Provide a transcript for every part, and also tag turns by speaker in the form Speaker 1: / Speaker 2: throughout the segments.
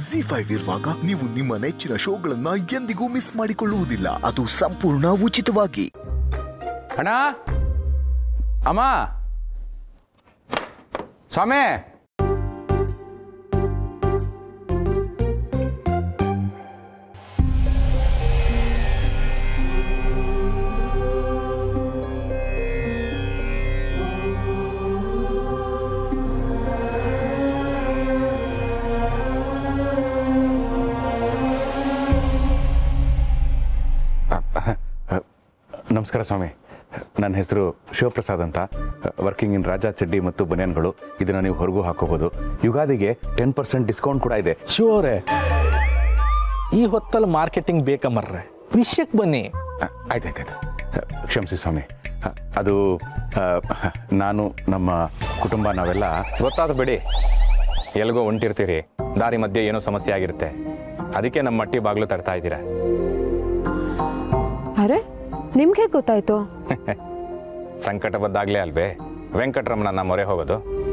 Speaker 1: G five ಇರುವಾಗ ನೀವು ನಿಮ್ಮ ನೆಚ್ಚಿನ ಶೋಗಳನ್ನ ಎಂದಿಗೂ ಮಿಸ್ ಮಾಡಿಕೊಳ್ಳುವುದಿಲ್ಲ ಅದು ಸಂಪೂರ್ಣ ಉಚಿತವಾಗಿ
Speaker 2: ಅಣ್ಣ ಅಮ್ಮ ಸ್ವಾಮಿ ನಮಸ್ಕಾರ ಸ್ವಾಮಿ ನನ್ನ ಹೆಸರು ಶಿವಪ್ರಸಾದ್ ಅಂತ ವರ್ಕಿಂಗ್ ಇನ್ ರಾಜಾ ಚಡ್ಡಿ ಮತ್ತು ಬನಿಯನ್ಗಳು ಇದನ್ನು ನೀವು ಹೊರಗೂ ಹಾಕೋಬೋದು ಯುಗಾದಿಗೆ ಟೆನ್ ಪರ್ಸೆಂಟ್ ಡಿಸ್ಕೌಂಟ್ ಕೂಡ ಇದೆ
Speaker 3: ಶಿವರೇ ಈ ಹೊತ್ತಲ್ಲಿ ಮಾರ್ಕೆಟಿಂಗ್ ಬೇಕಮ್ಮರ್ರೆ ವಿಷಯಕ್ಕೆ ಬನ್ನಿ
Speaker 2: ಆಯ್ತಾಯ್ತಾಯ್ತು ಕ್ಷಮಿಸಿ ಸ್ವಾಮಿ ಅ, ಅದು ಅ, ನಾನು ನಮ್ಮ ಕುಟುಂಬ ನಾವೆಲ್ಲ
Speaker 4: ಗೊತ್ತಾದ ಬಿಡಿ ಎಲ್ಗೋ ಹೊಂಟಿರ್ತೀರಿ ದಾರಿ ಮಧ್ಯೆ ಏನೋ ಸಮಸ್ಯೆ ಆಗಿರುತ್ತೆ ಅದಕ್ಕೆ ನಮ್ಮ ಮಟ್ಟಿ ಬಾಗಿಲು ತಡ್ತಾ ಇದ್ದೀರಾ
Speaker 5: ಅರೆ ನಿಮ್ಗೆ ಗೊತ್ತಾಯ್ತು
Speaker 4: ಸಂಕಟ ಬದ್ದಾಗ್ಲೇ ಅಲ್ವೇ ವೆಂಕಟರಮಣನ ಮೊರೆ ಹೋಗೋದು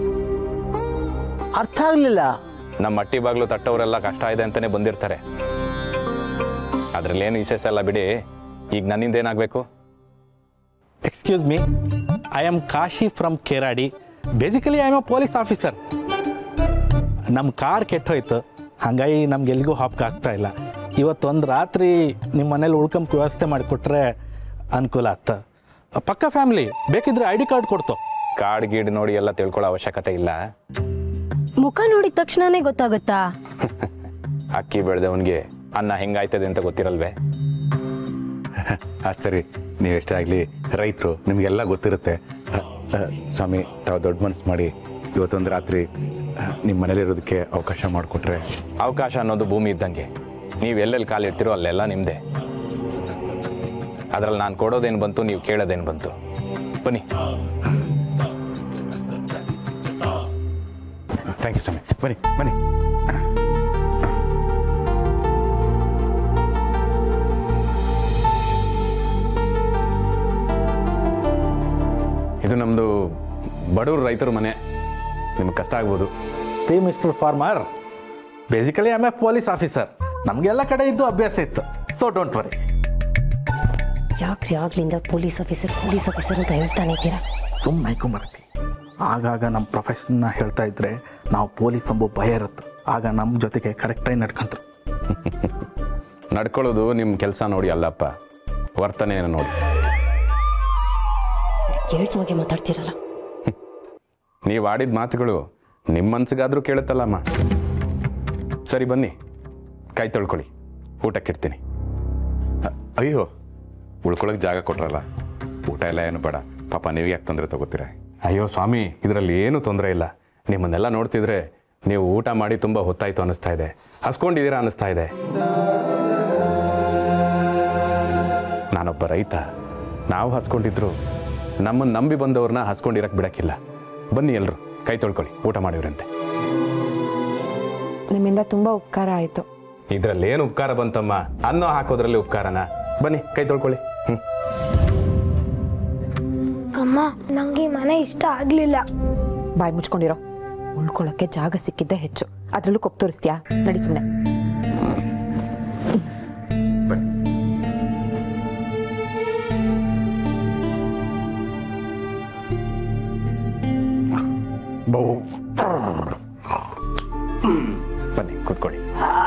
Speaker 6: ಅರ್ಥ ಆಗ್ಲಿಲ್ಲ
Speaker 4: ನಮ್ಮ ಮಟ್ಟಿ ಬಾಗಿಲು ತಟ್ಟವರೆಲ್ಲ ಕಷ್ಟ ಇದೆ ಅಂತಾನೆ ಬಂದಿರ್ತಾರೆ ಅದ್ರಲ್ಲೇನು ವಿಶೇಷ ಎಲ್ಲ ಬಿಡಿ ಈಗ ನನ್ನಿಂದ ಏನಾಗಬೇಕು
Speaker 3: excuse me I am Kashi from Keradi basically I am a police officer ನಮ್ಮ ಕಾರ್ ಕೆಟ್ಟೋಯ್ತು ಹಾಗಾಗಿ ನಮ್ಗೆ ಎಲ್ಲಿಗೂ ಹಾಪ್ಕ ಆಗ್ತಾ ಇಲ್ಲ ಇವತ್ತೊಂದು ರಾತ್ರಿ ನಿಮ್ಮ ಮನೇಲಿ ಉಳ್ಕೊಂಬ ವ್ಯವಸ್ಥೆ ಮಾಡಿಕೊಟ್ರೆ ಅನುಕೂಲ ಆತ ಪಕ್ಕ ಫ್ಯಾಮಿಲಿ ಬೇಕಿದ್ರೆ ಐ ಡಿ ಕಾರ್ಡ್ ಕೊಡ್ತು
Speaker 4: ಕಾಡ್ ಗೀಡ್ ನೋಡಿ ಎಲ್ಲ ತಿಳ್ಕೊಳ್ಳೋ ಅವಶ್ಯಕತೆ ಇಲ್ಲ
Speaker 7: ಮುಖ ನೋಡಿದ ತಕ್ಷಣನೇ ಗೊತ್ತಾಗುತ್ತಾ
Speaker 4: ಅಕ್ಕಿ ಬೆಳೆದವನಿಗೆ ಅನ್ನ ಹೆಂಗಾಯ್ತದೆ ಅಂತ ಗೊತ್ತಿರಲ್ವೇ
Speaker 2: ಅದು ಸರಿ ನೀವೆಷ್ಟೇ ಆಗಲಿ ರೈತರು ನಿಮಗೆಲ್ಲ ಗೊತ್ತಿರುತ್ತೆ ಅ, ಅ, ಸ್ವಾಮಿ ತಾವು ದೊಡ್ಡ ಮನಸ್ಸು ಮಾಡಿ ಇವತ್ತೊಂದು ರಾತ್ರಿ ಅ, ನಿಮ್ಮ ಮನೇಲಿರೋದಕ್ಕೆ ಅವಕಾಶ ಮಾಡಿಕೊಟ್ರೆ
Speaker 4: ಅವಕಾಶ ಅನ್ನೋದು ಭೂಮಿ ಇದ್ದಂಗೆ ನೀವು ಎಲ್ಲೆಲ್ಲಿ ಕಾಲಿಡ್ತೀರೋ ಅಲ್ಲೆಲ್ಲ ನಿಮ್ಮದೇ ಅದ್ರಲ್ಲಿ ನಾನು ಕೊಡೋದೇನು ಬಂತು ನೀವು ಕೇಳೋದೇನು ಬಂತು ಬನ್ನಿ
Speaker 2: ಥ್ಯಾಂಕ್ ಯು ಸ್ವಾಮಿ ಬನ್ನಿ ಬನ್ನಿ ಇದು ನಮ್ಮದು ಬಡವ್ರ ರೈತರ ಮನೆ ನಿಮ್ಗೆ ಕಷ್ಟ ಆಗ್ಬೋದು
Speaker 3: see mister farmer basically I am a police officer ನಮಗೆಲ್ಲ ಕಡೆ ಇದ್ದು ಅಭ್ಯಾಸ ಇತ್ತು ಸೊ ಡೋಂಟ್ ವರಿ
Speaker 7: ಯಾಕ್ರಿ ಆಗ್ಲಿಂದ ಪೊಲೀಸ್ ಆಫೀಸರ್ ಪೊಲೀಸ್ ಆಫೀಸರ್ ಅಂತ ಹೇಳ್ತಾನೆ ಇದ್ದೀರಾ
Speaker 3: ಸುಮ್ಮನೆ ಆಯ್ಕೊಂಬರತಿ ಆಗಾಗ ನಮ್ಮ ಪ್ರೊಫೆಷನ್ನ ಹೇಳ್ತಾ ಇದ್ರೆ ನಾವು ಪೊಲೀಸ್ ಎಂಬ ಭಯ ಇರುತ್ತೆ ಆಗ ನಮ್ಮ ಜೊತೆಗೆ ಕರೆಕ್ಟಾಗಿ ನಡ್ಕೊಂತಾರೆ
Speaker 4: ನಡ್ಕೊಳ್ಳೋದು ನಿಮ್ಮ ಕೆಲಸ ನೋಡಿ ಅಲ್ಲಪ್ಪ ವರ್ತನೆ ನೋಡಿ
Speaker 7: ಹೇಳ್ತವಾಗೆ ಮಾತಾಡ್ತಿರಲ್ಲ
Speaker 4: ನೀವು ಆಡಿದ ಮಾತುಗಳು ನಿಮ್ಮ ಮನ್ಸಿಗಾದ್ರೂ ಕೇಳುತ್ತಲ್ಲಮ್ಮ ಸರಿ ಬನ್ನಿ ಕೈ ತೊಳ್ಕೊಳ್ಳಿ ಊಟಕ್ಕಿಡ್ತೀನಿ
Speaker 2: ಅಯ್ಯೋ ಉಳ್ಕೊಳಕ್ಕೆ ಜಾಗ ಕೊಟ್ರಲ್ಲ ಊಟ ಎಲ್ಲ ಏನು ಬೇಡ ಪಾಪ ನೀವು ಯಾಕೆ ತೊಂದರೆ ತಗೋತೀರಾ
Speaker 4: ಅಯ್ಯೋ ಸ್ವಾಮಿ ಇದರಲ್ಲಿ ಏನೂ ತೊಂದರೆ ಇಲ್ಲ ನಿಮ್ಮನ್ನೆಲ್ಲ ನೋಡ್ತಿದ್ರೆ ನೀವು ಊಟ ಮಾಡಿ ತುಂಬ ಹೊತ್ತಾಯ್ತು ಅನ್ನಿಸ್ತಾ ಇದೆ ಹಸ್ಕೊಂಡಿದ್ದೀರಾ ಅನ್ನಿಸ್ತಾ ಇದೆ ನಾನೊಬ್ಬ ರೈತ ನಾವು ಹಸ್ಕೊಂಡಿದ್ರು ನಮ್ಮನ್ನು ನಂಬಿ ಬಂದವ್ರನ್ನ ಹಸ್ಕೊಂಡಿರಕ್ಕೆ ಬಿಡಕ್ಕಿಲ್ಲ ಬನ್ನಿ ಎಲ್ರು ಕೈ ತೊಳ್ಕೊಳ್ಳಿ ಊಟ ಮಾಡಿವ್ರಂತೆ
Speaker 5: ನಿಮ್ಮಿಂದ ತುಂಬಾ ಉಪಕಾರ ಆಯ್ತು
Speaker 4: ಇದರಲ್ಲಿ ಏನು ಉಪಕಾರ ಬಂತಮ್ಮ ಅನ್ನ ಹಾಕೋದ್ರಲ್ಲಿ ಉಪಕಾರನ ಬನ್ನಿ ಕೈ ತೊಳ್ಕೊಳ್ಳಿ ಹ್ಞೂ
Speaker 8: ಅಮ್ಮ ನಂಗೆ ಈ ಮನೆ ಇಷ್ಟ ಆಗ್ಲಿಲ್ಲ
Speaker 5: ಬಾಯ್ ಮುಚ್ಕೊಂಡಿರೋ ಉಳ್ಕೊಳ್ಳೋಕೆ ಜಾಗ ಸಿಕ್ಕಿದ್ದೆ ಹೆಚ್ಚು ಅದ್ರಲ್ಲೂ ಕೊಪ್ಪು ತೋರಿಸ್ತೀಯಾ ನಡಿ ಸುಮ್ಮನೆ
Speaker 4: ಬನ್ನಿ ಕೂತ್ಕೊಳ್ಳಿ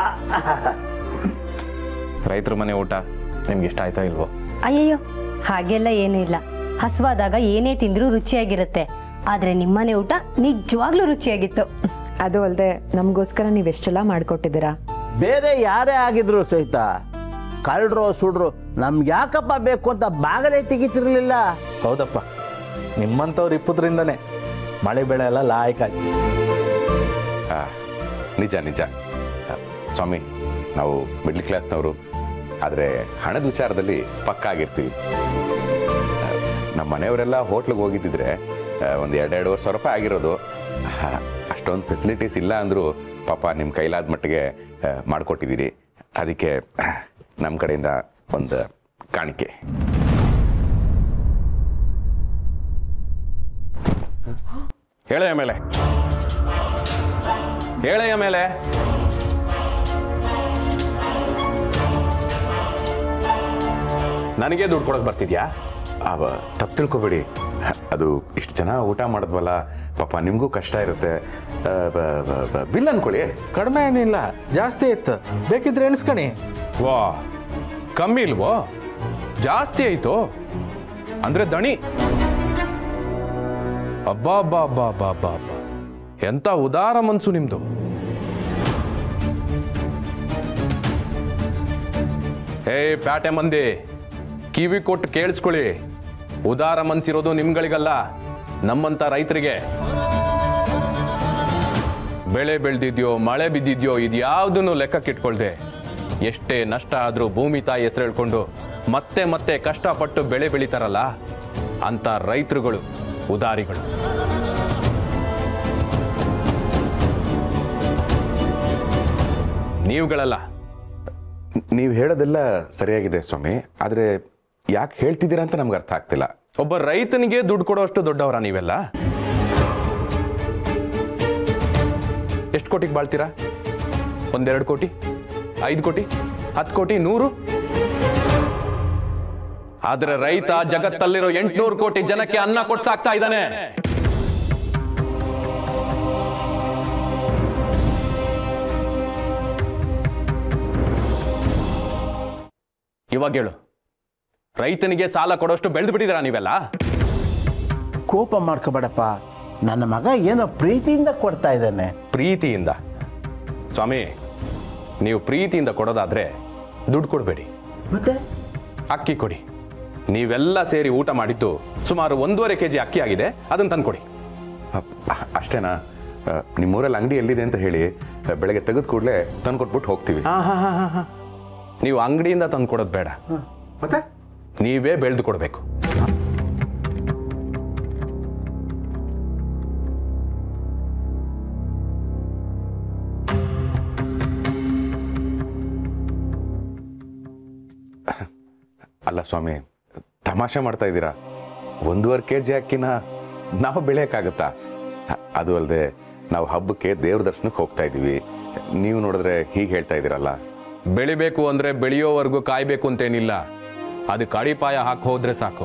Speaker 4: ರೈತರ ಮನೆ ಊಟ ನಿಮ್ಗೆ ಇಷ್ಟ ಆಯ್ತಾ ಇಲ್ವೋ
Speaker 7: ಅಯ್ಯಯ್ಯೋ ಹಾಗೆಲ್ಲ ಏನೂ ಇಲ್ಲ ಹಸುವಾದಾಗ ಏನೇ ತಿಂದ್ರೂ ರುಚಿಯಾಗಿರುತ್ತೆ ಆದ್ರೆ ನಿಮ್ಮನೆ ಊಟ ನಿಜವಾಗ್ಲೂ ರುಚಿಯಾಗಿತ್ತು
Speaker 5: ಅದು ಅಲ್ಲದೆ ನಮಗೋಸ್ಕರ ನೀವು ಎಷ್ಟೆಲ್ಲ ಮಾಡಿಕೊಟ್ಟಿದ್ದೀರಾ
Speaker 6: ಬೇರೆ ಯಾರೇ ಆಗಿದ್ರು ಸಹಿತ ಕಳ್ರು ಸುಡ್ರು ನಮ್ಗೆ ಯಾಕಪ್ಪ ಬೇಕು ಅಂತ ಬಾಗಲೇ ತೆಗಿತಿರ್ಲಿಲ್ಲ
Speaker 3: ಹೌದಪ್ಪ ನಿಮ್ಮಂಥವ್ರು ಇಪ್ಪದ್ರಿಂದನೇ ಮಳೆ ಬೆಳೆ ಎಲ್ಲ ಲಾಯ್ಕಾಗಿ
Speaker 2: ಆ, ನಿಜ ನಿಜ ಆ, ಸ್ವಾಮಿ ನಾವು ಮಿಡ್ಲ್ ಕ್ಲಾಸ್ನವರು ಆದರೆ ಹಣದ ವಿಚಾರದಲ್ಲಿ ಪಕ್ಕ ಆಗಿರ್ತೀವಿ ಆ, ನಮ್ಮ ಮನೆಯವರೆಲ್ಲ ಹೋಟ್ಲಿಗೆ ಹೋಗಿದ್ದಿದ್ರೆ ಒಂದು ಎರಡೆರಡುವರೆ ಸಾವಿರ ರೂಪಾಯಿ ಆಗಿರೋದು ಆ, ಅಷ್ಟೊಂದು ಫೆಸಿಲಿಟೀಸ್ ಇಲ್ಲ ಅಂದರೂ ಪಾಪ ನಿಮ್ಮ ಕೈಲಾದ ಮಟ್ಟಿಗೆ ಆ, ಮಾಡಿಕೊಟ್ಟಿದ್ದೀರಿ ಅದಕ್ಕೆ ನಮ್ಮ ಕಡೆಯಿಂದ ಒಂದು ಕಾಣಿಕೆ
Speaker 4: ಹೇಳೆಯ ಮೇಲೆ ಹೇಳೆಯ ಮೇಲೆ ನನಗೆ ದುಡ್ಡು ಕೊಡೋಕೆ ಬರ್ತಿದ್ಯಾ
Speaker 2: ಅವ ತಪ್ಪು ತಿಳ್ಕೊಬೇಡಿ ಅದು ಇಷ್ಟು ಜನ ಊಟ ಮಾಡಿದ್ವಲ್ಲ ಪಾಪ ನಿಮಗೂ ಕಷ್ಟ ಇರುತ್ತೆ ಆ, ಬ- ಬ- ಬ- ಬಿಲ್ ಅನ್ಕೊಳ್ಳಿ
Speaker 3: ಕಡಿಮೆ ಏನಿಲ್ಲ ಜಾಸ್ತಿ ಇತ್ತು ಬೇಕಿದ್ರೆ ಎಣಿಸ್ಕಣಿ
Speaker 4: ವಾ ಕಮ್ಮಿ ಇಲ್ವೋ ಜಾಸ್ತಿ ಆಯ್ತು ಅಂದ್ರೆ ದಣಿ ಅಬ್ಬಾ ಅಬ್ಬಾ ಅಬ್ಬಾ ಅಬ್ಬಾ ಅಬ್ಬಾ ಅಬ್ಬಾ ಎಂತ ಉದಾರ ಮನ್ಸು ನಿಮ್ದು ಹೇ ಪ್ಯಾಟೆ ಮಂದಿ ಕಿವಿ ಕೊಟ್ಟು ಕೇಳಿಸ್ಕೊಳ್ಳಿ ಉದಾರ ಮನ್ಸಿರೋದು ನಿಮ್ಗಳಿಗಲ್ಲ ನಮ್ಮಂತ ರೈತರಿಗೆ ಬೆಳೆ ಬೆಳೆದಿದ್ಯೋ ಮಳೆ ಬಿದ್ದಿದ್ಯೋ ಇದ್ಯಾವುದನ್ನು ಲೆಕ್ಕಕ್ಕಿಟ್ಕೊಳ್ದೆ ಎಷ್ಟೇ ನಷ್ಟ ಆದ್ರೂ ಭೂಮಿ ತಾಯಿ ಹೆಸರು ಹೇಳ್ಕೊಂಡು ಮತ್ತೆ ಮತ್ತೆ ಕಷ್ಟಪಟ್ಟು ಬೆಳೆ ಬೆಳಿತಾರಲ್ಲ ಅಂತ ರೈತರುಗಳು ಉದಾರಿಗಳು ನೀವುಗಳಲ್ಲ
Speaker 2: ನೀವು ಹೇಳೋದೆಲ್ಲ ಸರಿಯಾಗಿದೆ ಸ್ವಾಮಿ ಆದರೆ ಯಾಕೆ ಹೇಳ್ತಿದ್ದೀರಾ ಅಂತ ನಮ್ಗೆ ಅರ್ಥ ಆಗ್ತಿಲ್ಲ
Speaker 4: ಒಬ್ಬ ರೈತನಿಗೆ ದುಡ್ಡು ಕೊಡೋಷ್ಟು ದೊಡ್ಡವರ ನೀವೆಲ್ಲ ಎಷ್ಟು ಕೋಟಿಗೆ ಬಾಳ್ತೀರಾ ಒಂದೆರಡು ಕೋಟಿ ಐದು ಕೋಟಿ ಹತ್ತು ಕೋಟಿ ನೂರು ಆದ್ರೆ ರೈತ ಜಗತ್ತಲ್ಲಿರೋ ಎಂಟ್ನೂರು ಕೋಟಿ ಜನಕ್ಕೆ ಅನ್ನ ಕೊಟ್ಟು ಸಾಕ್ತಾ ಇದ್ದಾನೆ ಇವಾಗ ಹೇಳು ರೈತನಿಗೆ ಸಾಲ ಕೊಡೋಷ್ಟು ಬೆಳೆದು ಬಿಟ್ಟಿದ್ದೀರಾ ನೀವೆಲ್ಲ
Speaker 6: ಕೋಪ ಮಾಡ್ಕೋಬೇಡಪ್ಪ ನನ್ನ ಮಗ ಏನೋ ಪ್ರೀತಿಯಿಂದ ಕೊಡ್ತಾ ಇದ್ದಾನೆ
Speaker 4: ಪ್ರೀತಿಯಿಂದ ಸ್ವಾಮಿ ನೀವು ಪ್ರೀತಿಯಿಂದ ಕೊಡೋದಾದ್ರೆ ದುಡ್ಡು ಕೊಡಬೇಡಿ
Speaker 6: ಮತ್ತೆ
Speaker 4: ಅಕ್ಕಿ ಕೊಡಿ ನೀವೆಲ್ಲ ಸೇರಿ ಊಟ ಮಾಡಿದ್ದು ಸುಮಾರು ಒಂದೂವರೆ ಕೆ ಜಿ ಅಕ್ಕಿ ಆಗಿದೆ ಅದನ್ನು ತಂದ್ಕೊಡಿ
Speaker 2: ಅಪ್- ಅ- ಅಷ್ಟೇನಾ ಆ, ನಿಮ್ಮೂರಲ್ಲಿ ಅಂಗಡಿ ಎಲ್ಲಿದೆ ಅಂತ ಹೇಳಿ ಆ, ಬೆಳಗ್ಗೆ ತೆಗೆದು ಕೂಡಲೇ ತಂದ್ಕೊಟ್ಬಿಟ್ಟು ಹೋಗ್ತೀವಿ
Speaker 4: ನೀವು ಅಂಗಡಿಯಿಂದ ತಂದು ಕೊಡೋದು ಬೇಡ
Speaker 6: ಮತ್ತೆ
Speaker 4: ನೀವೇ ಬೆಳೆದು ಕೊಡಬೇಕು
Speaker 2: ಅಲ್ಲ ಸ್ವಾಮಿ ತಮಾಷೆ ಮಾಡ್ತಾ ಇದ್ದೀರಾ ಒಂದೂವರೆ ಕೆ ಜಿ ಅಕ್ಕಿನ ನಾವು ಬೆಳೆಯೋಕ್ಕಾಗತ್ತಾ ಅ- ಅದು ಅಲ್ಲದೆ ನಾವು ಹಬ್ಬಕ್ಕೆ ದೇವ್ರ ದರ್ಶನಕ್ಕೆ ಹೋಗ್ತಾ ಇದ್ದೀವಿ ನೀವು ನೋಡಿದ್ರೆ ಹೀಗೆ ಹೇಳ್ತಾ ಇದ್ದೀರಲ್ಲ
Speaker 4: ಬೆಳಿಬೇಕು ಅಂದ್ರೆ ಬೆಳೆಯೋವರೆಗೂ ಕಾಯ್ಬೇಕು ಅಂತೇನಿಲ್ಲ ಅದಕ್ಕೆ ಅಡಿಪಾಯ ಹಾಕಿ ಹೋದ್ರೆ ಸಾಕು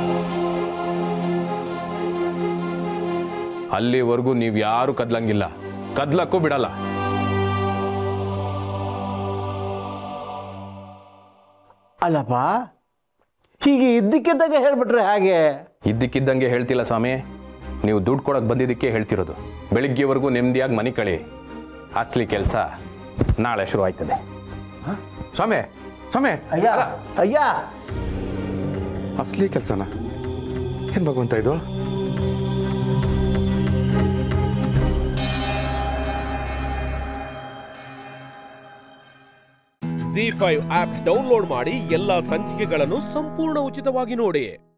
Speaker 4: ಅಲ್ಲಿವರೆಗೂ ನೀವು ಯಾರು ಕದ್ಲಂಗಿಲ್ಲ ಕದ್ಲಕ್ಕೂ ಬಿಡಲ್ಲ
Speaker 6: ಅಲ್ಲಪ್ಪ ಹೀಗೆ ಇದ್ದಕ್ಕಿದ್ದಾಗ ಹೇಳ್ಬಿಟ್ರೆ ಹಾಗೆ
Speaker 4: ಇದ್ದಕ್ಕಿದ್ದಂಗೆ ಹೇಳ್ತಿಲ್ಲ ಸ್ವಾಮಿ ನೀವು ದುಡ್ಡು ಕೊಡಕ್ ಬಂದಿದ್ದಕ್ಕೆ ಹೇಳ್ತಿರೋದು ಬೆಳಿಗ್ಗೆವರೆಗೂ ನೆಮ್ಮದಿಯಾಗಿ ಮನೆ ಕಳಿ ಅಸ್ಲಿ ಕೆಲಸ ನಾಳೆ ಶುರು ಆಯ್ತದೆ
Speaker 2: ಸ್ವಾಮಿ ಸ್ವಾಮಿ
Speaker 6: ಅಯ್ಯ ಅಯ್ಯ
Speaker 2: ಅಸಲಿ ಕೆಲಸನ ಏನ್ ಭಗವಂತ ಇದು
Speaker 9: ಜಿ ಫೈವ್ ಆಪ್ ಡೌನ್ಲೋಡ್ ಮಾಡಿ ಎಲ್ಲಾ ಸಂಚಿಕೆಗಳನ್ನು ಸಂಪೂರ್ಣ ಉಚಿತವಾಗಿ ನೋಡಿ